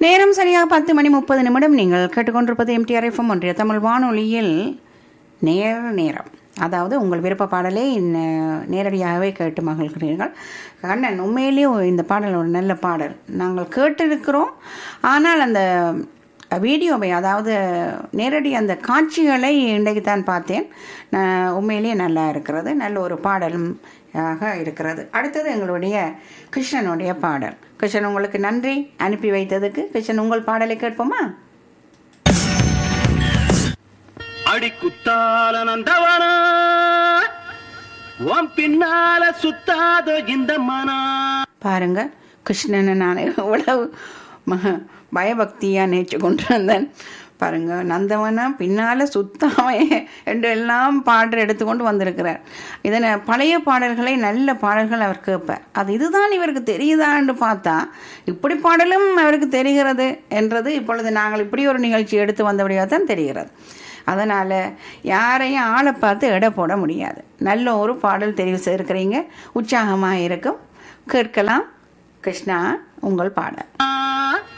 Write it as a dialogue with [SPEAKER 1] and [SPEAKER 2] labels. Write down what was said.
[SPEAKER 1] நேரம் சரியாக பத்து மணி முப்பது நிமிடம் நீங்கள் கேட்டுக்கொண்டிருப்பது எம்டிஆர் எஃப்எம் ஒன்றிய தமிழ் வானொலியில் நேர நேரம் அதாவது உங்கள் விருப்ப பாடலை நே- நேரடியாகவே கேட்டு மகிழ்கிறீர்கள் கண்ணன் உண்மையிலேயே இந்த பாடல் ஒரு நல்ல பாடல் நாங்கள் கேட்டிருக்கிறோம் ஆனால் அந்த வீடியோவை அதாவது நேரடி அந்த காட்சிகளை இன்றைக்கு தான் பார்த்தேன் நான் உண்மையிலேயே நல்லா இருக்கிறது நல்ல ஒரு பாடலும் ஆக இருக்கிறது அடுத்தது எங்களுடைய கிருஷ்ணனுடைய பாடல் கிருஷ்ணன் உங்களுக்கு நன்றி அனுப்பி வைத்ததுக்கு கிருஷ்ணன் உங்கள் பாடலை கேட்போமா
[SPEAKER 2] அடி குத்தால நந்தவனா உன் பின்னால சுத்தாதோ இந்த மனா
[SPEAKER 1] பாருங்க கிருஷ்ணனை நான் எவ்வளவு மக பயபக்தியாக நேற்று கொண்டு வந்தேன் பாருங்க நந்தவனா பின்னால சுத்தாம என்று எல்லாம் பாடல் எடுத்துக்கொண்டு வந்திருக்கிறார் இதனை பழைய பாடல்களை நல்ல பாடல்கள் அவர் கேட்பார் அது இதுதான் இவருக்கு தெரியுதான்னு பார்த்தா இப்படி பாடலும் அவருக்கு தெரிகிறது என்றது இப்பொழுது நாங்கள் இப்படி ஒரு நிகழ்ச்சி எடுத்து வந்தபடியாக தான் தெரிகிறது அதனால் யாரையும் ஆளை பார்த்து எடை போட முடியாது நல்ல ஒரு பாடல் தெரிவு செய்திருக்கிறீங்க உற்சாகமாக இருக்கும் கேட்கலாம் கிருஷ்ணா உங்கள் பாடல்
[SPEAKER 2] ஆ,